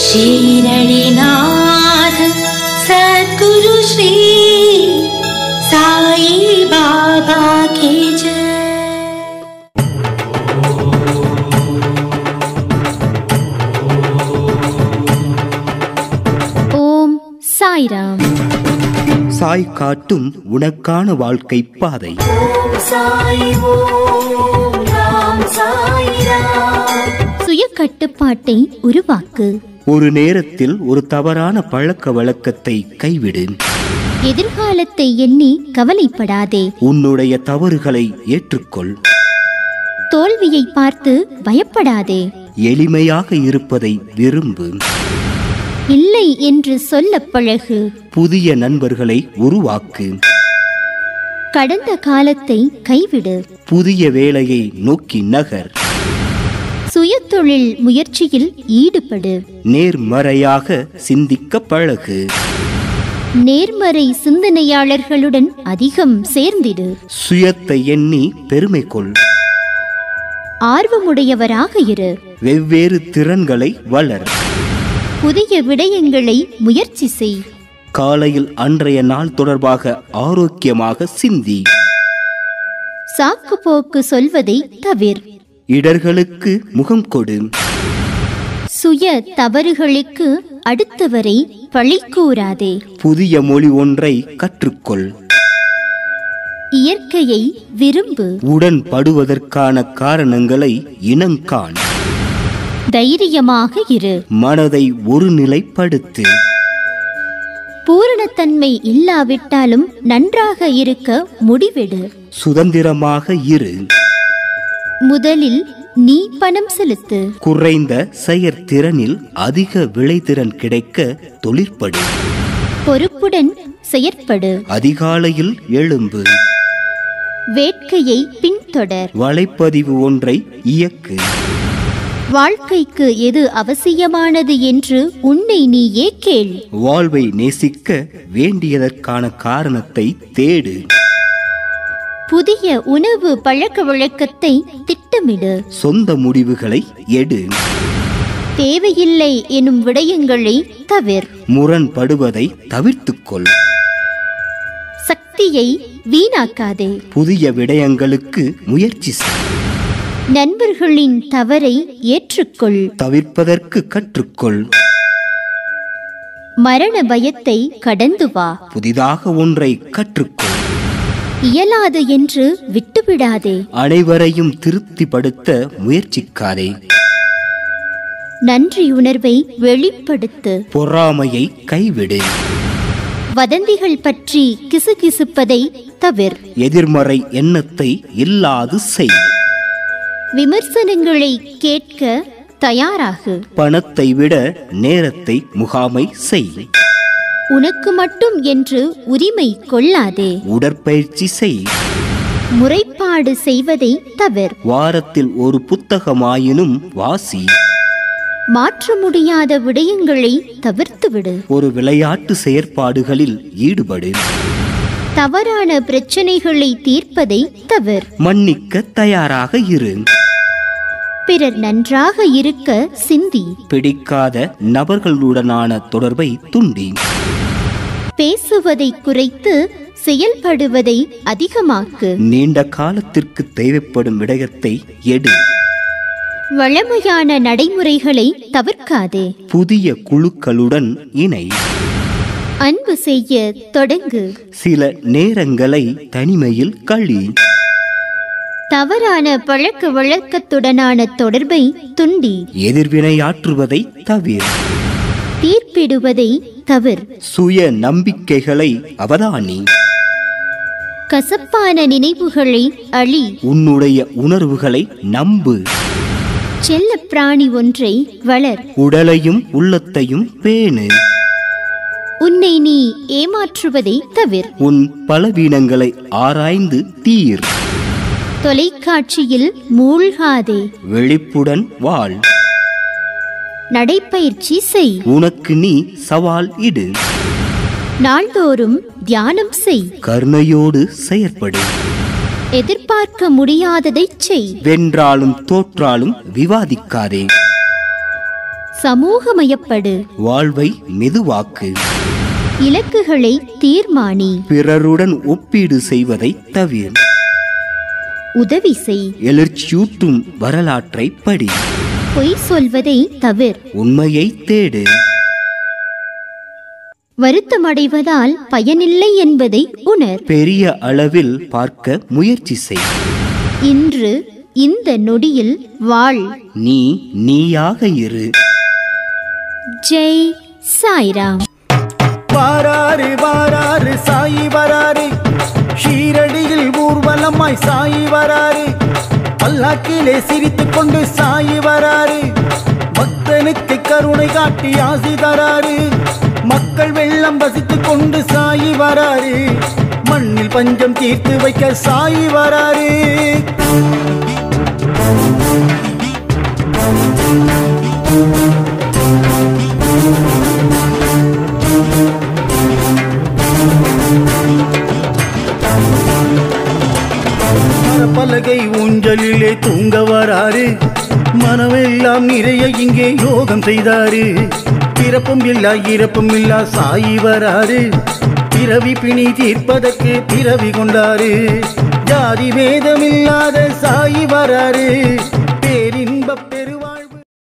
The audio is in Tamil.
ஷீரடிநாத சத்குரு ஸ்ரீ சாயி பாபா கே ஜெய் ஓம் சாய்ராம் சாய் காட்டும் உனக்கான வாழ்க்கை பாதை சுய கட்டுப்பாட்டை உருவாக்கு ஒரு நேரத்தில் ஒரு தவறான பழக்க வழக்கத்தை கைவிடு எதிர்காலத்தை எண்ணி கவலைப்படாதே உன்னுடைய தவறுகளை ஏற்றுக்கொள் தோல்வியை பார்த்து பயப்படாதே எளிமையாக இருப்பதை விரும்பு இல்லை என்று சொல்லப் பழகு புதிய நண்பர்களை உருவாக்கு கடந்த காலத்தை கைவிடு புதிய வேலையை நோக்கி நகர் சுயதொழில் முயற்சியில் ஈடுபடு நேர்மறையாக சிந்திக்க பழகு நேர்மறை சிந்தனையாளர்களுடன் அதிகம் சேர்ந்திடு சுயத்தை எண்ணி பெருமை கொள் ஆர்வமுடையவராக இரு வெவ்வேறு திறன்களை வளர் புதிய விடயங்களை முயற்சி செய் காலையில் அன்றைய நாள் தொடர்பாக ஆரோக்கியமாக சிந்தி சாக்கு போக்கு சொல்வதை தவிர் இடர்களுக்கு முகம் கொடு சுய தவறுகளுக்கு அடுத்தவரை பழி கூறாதே புதிய மொழி ஒன்றை கற்றுக்கொள் இயற்கையை விரும்பு உடன்படுவதற்கான காரணங்களை இனங்காண் தைரியமாக இரு மனதை ஒருநிலைப்படுத்து பூரணத்தன்மை இல்லாவிட்டாலும் நன்றாக இருக்க முடிவெடு சுதந்திரமாக இரு முதலில் நீ பணம் செலுத்து குறைந்த செயற்திறனில் அதிக விளைதிறன் கிடைக்க தொழிற்படு பொறுப்புடன் செயற்படு அதிகாலையில் எழும்பு வேட்கையை பின்தொடர் வலைப்பதிவு ஒன்றை இயக்கு வாழ்க்கைக்கு எது அவசியமானது என்று உன்னை நீயே கேள் வாழ்வை நேசிக்க வேண்டியதற்கான காரணத்தை தேடு புதிய உணவு பழக்க வழக்கத்தை திட்டமிடு சொந்த முடிவுகளை எடு தேவையில்லை எனும் விடயங்களை தவிர் முரண்படுவதை தவிர்த்துக்கொள் சக்தியை வீணாக்காதே புதிய விடயங்களுக்கு முயற்சி செய் நண்பர்களின் தவறை ஏற்றுக்கொள் தவிர்ப்பதற்கு கற்றுக்கொள் மரண பயத்தை கடந்து வா புதிதாக ஒன்றை கற்றுக்கொள் இயலாது என்று விட்டுவிடாதே அனைவரையும் திருப்திப்படுத்த முயற்சிக்காதே நன்றியுணர்வை வெளிப்படுத்து பொறாமையை கைவிடு வதந்திகள் பற்றி கிசுகிசுப்பதை தவிர் எதிர்மறை எண்ணத்தை இல்லாது செய் விமர்சனங்களை கேட்க தயாராகு பணத்தை விட நேரத்தை முகாமை செய் உனக்கு மட்டும் என்று உரிமை கொள்ளாதே உடற்பயிற்சி செய் முறைப்பாடு செய்வதை தவிர் வாரத்தில் ஒரு புத்தகமாயினும் வாசி மாற்ற முடியாத விடயங்களை தவிர்த்துவிடு ஒரு விளையாட்டு செயற்பாடுகளில் ஈடுபடு தவறான பிரச்சனைகளை தீர்ப்பதை தவிர் மன்னிக்க தயாராக இரு பிறர் நன்றாக இருக்க சிந்தி பிடிக்காத நபர்களுடனான தொடர்பை துண்டி பேசுவதை குறைத்து செயல்படுவதை அதிகமாக்கு நீண்ட காலத்திற்கு தேவைப்படும் விடயத்தை எடு வழமையான நடைமுறைகளை தவிர்க்காதே புதிய குழுக்களுடன் இணை அன்பு செய்ய தொடங்கு சில நேரங்களை தனிமையில் கழி தவறான பழக்க வழக்கத்துடனான தொடர்பை துண்டி எதிர்வினையாற்றுவதை தவிர தீர்ப்பிடுவதை தவிர் சுய நம்பிக்கைகளை அவதானி கசப்பான நினைவுகளை அழி உன்னுடைய உணர்வுகளை நம்பு செல்ல பிராணி ஒன்றை வளர் உடலையும் உள்ளத்தையும் பேணு உன்னை நீ ஏமாற்றுவதை தவிர் உன் பலவீனங்களை ஆராய்ந்து தீர் தொலைக்காட்சியில் மூழ்காதே வெளிப்புடன் வாழ் நடைப்பயிற்சி செய் உனக்கு நீ சவால் இடு நாள்தோறும் தியானம் செய் கருணையோடு செயற்படு எதிர்பார்க்க முடியாததை செய் வென்றாலும் தோற்றாலும் விவாதிக்காதே சமூகமயப்படு வாழ்வை மெதுவாக்கு இலக்குகளை தீர்மானி பிறருடன் ஒப்பீடு செய்வதை தவிர உதவி செய் எழுச்சியூட்டும் வரலாற்றை படி பொய் சொல்வதை தவிர் உண்மையை தேடு வருத்தமடைவதால் பயனில்லை என்பதை உணர் பெரிய அளவில் பார்க்க முயற்சி செய் இன்று இந்த நொடியில் வாழ் நீ நீயாக இரு ஜெய் சாய்ராம் வாராரு வாராரு சாயி வராரு ஷீரடியில் ஊர்வலமாய் சாயி வராரு பல்லாக்கிலே சிரித்துக் கொண்டு சாயி வராரு பக்தனுக்கு கருணை காட்டி ஆசி தராரு மக்கள் வெள்ளம் வசித்துக் கொண்டு சாயி வராரு மண்ணில் பஞ்சம் தீர்த்து வைக்க சாயி வராரு மரப்பலகை ஊஞ்சலிலே தூங்க வராரு மனமெல்லாம் நிறைய இங்கே யோகம் செய்தாரு பிறப்பும் இல்லா இறப்பும் இல்லா சாயி வராரு பிறவி பிணி தீர்ப்பதற்கு பிறவி கொண்டாரு ஜாதி வேதமில்லாத சாயி வராரு பேரின்